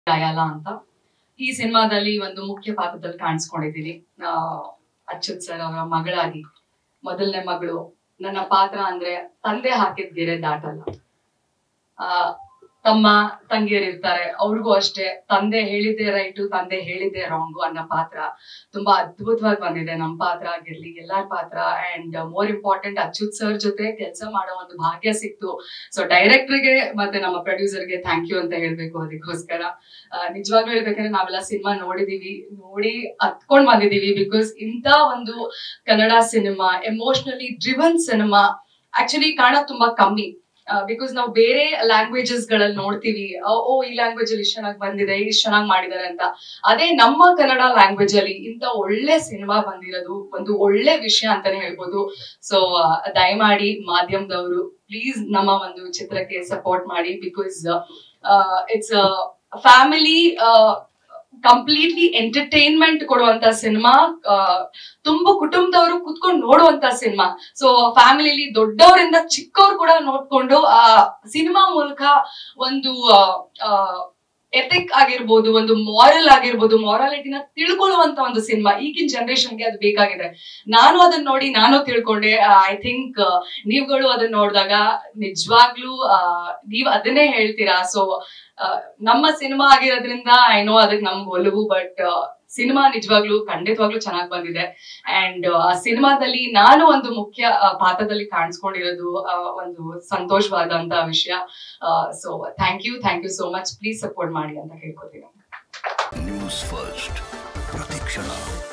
ಗಾಯಾಲ ಅಂತ ಈ ಸಿನಿಮಾದಲ್ಲಿ ಒಂದು ಮುಖ್ಯ ಪಾತ್ರದಲ್ಲಿ ಕಾಣಿಸ್ಕೊಂಡಿದ್ದೀನಿ ಆ, ಅಚ್ಯುತ್ ಸರ್ ಅವರ ಮಗಳಾಗಿ ಮೊದಲನೇ ಮಗಳು ನನ್ನ ಪಾತ್ರ ಅಂದ್ರೆ ತಂದೆ ಹಾಕಿದ ಗೆರೆ ದಾಟಲ್ಲ ಆ ತಮ್ಮ ತಂಗಿಯರು ಇರ್ತಾರೆ ಅವ್ರಿಗೂ ಅಷ್ಟೇ ತಂದೆ ಹೇಳಿದ್ದೆ ರೈಟು ತಂದೆ ಹೇಳಿದ್ದೆ ರಾಂಗು ಅನ್ನೋ ಪಾತ್ರ ತುಂಬಾ ಅದ್ಭುತವಾಗಿ ಬಂದಿದೆ ನಮ್ಮ ಪಾತ್ರ ಆಗಿರ್ಲಿ ಎಲ್ಲಾರ ಪಾತ್ರ and more important Achyut sir ಜೊತೆ ಕೆಲಸ ಮಾಡೋ ಒಂದು ಭಾಗ್ಯ ಸಿಕ್ತು ಸೊ ಡೈರೆಕ್ಟರ್ಗೆ ಮತ್ತೆ ನಮ್ಮ ಪ್ರೊಡ್ಯೂಸರ್ಗೆ ಥ್ಯಾಂಕ್ ಯು ಅಂತ ಹೇಳ್ಬೇಕು ಅದಕ್ಕೋಸ್ಕರ ಆ, ನಿಜವಾಗ್ಲೂ ಹೇಳ್ಬೇಕಂದ್ರೆ ನಾವೆಲ್ಲ ಸಿನಿಮಾ ನೋಡಿದೀವಿ ನೋಡಿ ಹತ್ಕೊಂಡ್ ಬಂದಿದೀವಿ ಬಿಕಾಸ್ ಇಂಥ ಒಂದು Kannada cinema emotionally driven cinema actually ಕಾಣೋದ್ ತುಂಬಾ ಕಮ್ಮಿ ಬಿಕಾಸ್ ನಾವು ಬೇರೆ ಲ್ಯಾಂಗ್ವೇಜಸ್ ಗಳಲ್ಲಿ ನೋಡ್ತೀವಿ ಆ, ಓ ಈ ಲ್ಯಾಂಗ್ವೇಜ್ ಅಲ್ಲಿ ಇಷ್ಟು ಚೆನ್ನಾಗಿ ಬಂದಿದೆ ಇಷ್ಟು ಚೆನ್ನಾಗಿ ಮಾಡಿದ್ದಾರೆ ಅಂತ ಅದೇ ನಮ್ಮ ಕನ್ನಡ ಲ್ಯಾಂಗ್ವೇಜ್ ಅಲ್ಲಿ ಇಂಥ ಒಳ್ಳೆ ಸಿನಿಮಾ ಬಂದಿರೋದು ಒಂದು ಒಳ್ಳೆ ವಿಷಯ ಅಂತಾನೆ ಹೇಳ್ಬೋದು ಸೊ ದಯಮಾಡಿ ಮಾಧ್ಯಮದವರು ಪ್ಲೀಸ್ ನಮ್ಮ ಒಂದು ಚಿತ್ರಕ್ಕೆ ಸಪೋರ್ಟ್ ಮಾಡಿ because it's family completely entertainment ಕೊಡುವಂತ ಸಿನಿಮಾ ತುಂಬಾ ಕುಟುಂಬದವರು ಕುತ್ಕೊಂಡು ನೋಡುವಂತ ಸಿನಿಮಾ ಸೊ ಫ್ಯಾಮಿಲಿಲಿ ದೊಡ್ಡವರಿಂದ ಚಿಕ್ಕವ್ರು ಕೂಡ ನೋಡ್ಕೊಂಡು ಆ ಸಿನಿಮಾ ಮೂಲಕ ಒಂದು ಎಥಿಕ್ ಆಗಿರ್ಬೋದು ಒಂದು ಮಾರಲ್ ಆಗಿರ್ಬೋದು ಮಾರಾಲಿಟಿನ ತಿಳ್ಕೊಳ್ಳುವಂತ ಒಂದು ಸಿನಿಮಾ ಈಗಿನ ಜನರೇಷನ್ಗೆ ಅದು ಬೇಕಾಗಿದೆ ನಾನು ಅದನ್ನ ನೋಡಿ ನಾನು ತಿಳ್ಕೊಂಡೆ ಐ ಥಿಂಕ್ ನೀವುಗಳು ಅದನ್ನ ನೋಡಿದಾಗ ನಿಜವಾಗ್ಲೂ ಆ, ನೀವ್ ಅದನ್ನೇ ಹೇಳ್ತೀರಾ ಸೊ ನಮ್ಮ ಸಿನಿಮಾ ಆಗಿರೋದ್ರಿಂದ ಐ ನೋ ಅದಕ್ಕೆ ನಮ್ಗೆ ಒಲವು ಬಟ್ ಸಿನಿಮಾ ನಿಜವಾಗ್ಲೂ ಖಂಡಿತವಾಗ್ಲೂ ಚೆನ್ನಾಗಿ ಬಂದಿದೆ ಅಂಡ್ ಆ ಸಿನಿಮಾದಲ್ಲಿ ನಾನು ಒಂದು ಮುಖ್ಯ ಆ, ಪಾತ್ರದಲ್ಲಿ ಕಾಣಿಸ್ಕೊಂಡಿರೋದು ಆ, ಒಂದು ಸಂತೋಷವಾದಂತ ವಿಷಯ so thank you thank you so much please support ಮಾಡಿ ಅಂತ ಕೇಳ್ಕೊತೀನಿ ನ್ಯೂಸ್ ಫಸ್ಟ್ ಪ್ರತಿಕ್ಷಣ